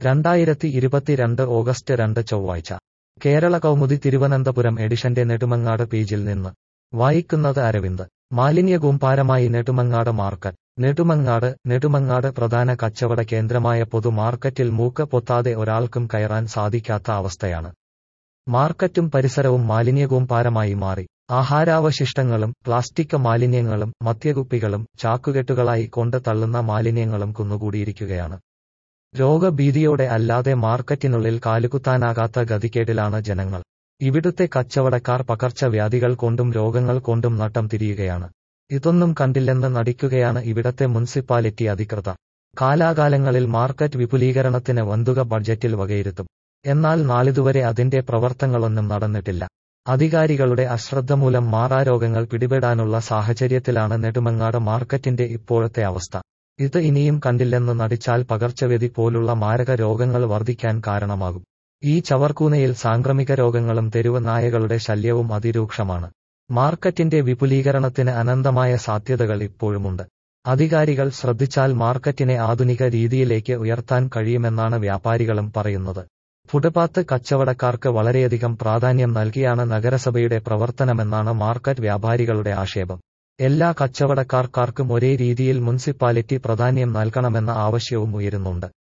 രണ്ടായിരത്തി ഇരുപത്തിരണ്ട് ഓഗസ്റ്റ് രണ്ട് ചൊവ്വാഴ്ച കേരള കൗമുദി തിരുവനന്തപുരം എഡിഷന്റെ നെടുമങ്ങാട് പേജിൽ നിന്ന് വായിക്കുന്നത് അരവിന്ദ് മാലിന്യകൂമ്പാരമായി നെടുമങ്ങാട് മാർക്കറ്റ് നെടുമങ്ങാട് നെടുമങ്ങാട് പ്രധാന കച്ചവട കേന്ദ്രമായ പൊതു മാർക്കറ്റിൽ മൂക്ക് പൊത്താതെ ഒരാൾക്കും കയറാൻ സാധിക്കാത്ത അവസ്ഥയാണ് മാർക്കറ്റും പരിസരവും മാലിന്യകൂമ്പാരമായി മാറി ആഹാരാവശിഷ്ടങ്ങളും പ്ലാസ്റ്റിക് മാലിന്യങ്ങളും മദ്യകുപ്പികളും ചാക്കുകെട്ടുകളായി കൊണ്ട് തള്ളുന്ന മാലിന്യങ്ങളും കുന്നുകൂടിയിരിക്കുകയാണ് രോഗഭീതിയോടെ അല്ലാതെ മാർക്കറ്റിനുള്ളിൽ കാലുകുത്താനാകാത്ത ഗതികേടിലാണ് ജനങ്ങൾ ഇവിടുത്തെ കച്ചവടക്കാർ പകർച്ചവ്യാധികൾ കൊണ്ടും രോഗങ്ങൾ കൊണ്ടും നട്ടം തിരിയുകയാണ് ഇതൊന്നും കണ്ടില്ലെന്ന് നടിക്കുകയാണ് ഇവിടത്തെ മുനിസിപ്പാലിറ്റി അധികൃതർ കാലാകാലങ്ങളിൽ മാർക്കറ്റ് വിപുലീകരണത്തിന് വന്തുക ബഡ്ജറ്റിൽ വകയിരുത്തും എന്നാൽ നാളിതുവരെ അതിന്റെ പ്രവർത്തനങ്ങളൊന്നും നടന്നിട്ടില്ല അധികാരികളുടെ അശ്രദ്ധ മൂലം മാറാരോഗങ്ങൾ പിടിപെടാനുള്ള സാഹചര്യത്തിലാണ് നെടുമങ്ങാട് മാർക്കറ്റിന്റെ ഇപ്പോഴത്തെ അവസ്ഥ ഇത് ഇനിയും കണ്ടില്ലെന്ന് നടിച്ചാൽ പകർച്ചവ്യാധി പോലുള്ള മാരക രോഗങ്ങൾ വർദ്ധിക്കാൻ കാരണമാകും ഈ ചവർക്കൂനയിൽ സാംക്രമിക രോഗങ്ങളും തെരുവ് നായകളുടെ ശല്യവും അതിരൂക്ഷമാണ് മാർക്കറ്റിന്റെ വിപുലീകരണത്തിന് അനന്തമായ സാധ്യതകൾ ഇപ്പോഴുമുണ്ട് അധികാരികൾ ശ്രദ്ധിച്ചാൽ മാർക്കറ്റിനെ ആധുനിക രീതിയിലേക്ക് ഉയർത്താൻ കഴിയുമെന്നാണ് വ്യാപാരികളും പറയുന്നത് ഫുട്പാത്ത് കച്ചവടക്കാർക്ക് വളരെയധികം പ്രാധാന്യം നൽകിയാണ് നഗരസഭയുടെ പ്രവർത്തനമെന്നാണ് മാർക്കറ്റ് വ്യാപാരികളുടെ ആക്ഷേപം എല്ലാ കച്ചവടക്കാർക്കാർക്കും ഒരേ രീതിയിൽ മുനിസിപ്പാലിറ്റി പ്രാധാന്യം നൽകണമെന്ന ആവശ്യവും ഉയരുന്നുണ്ട്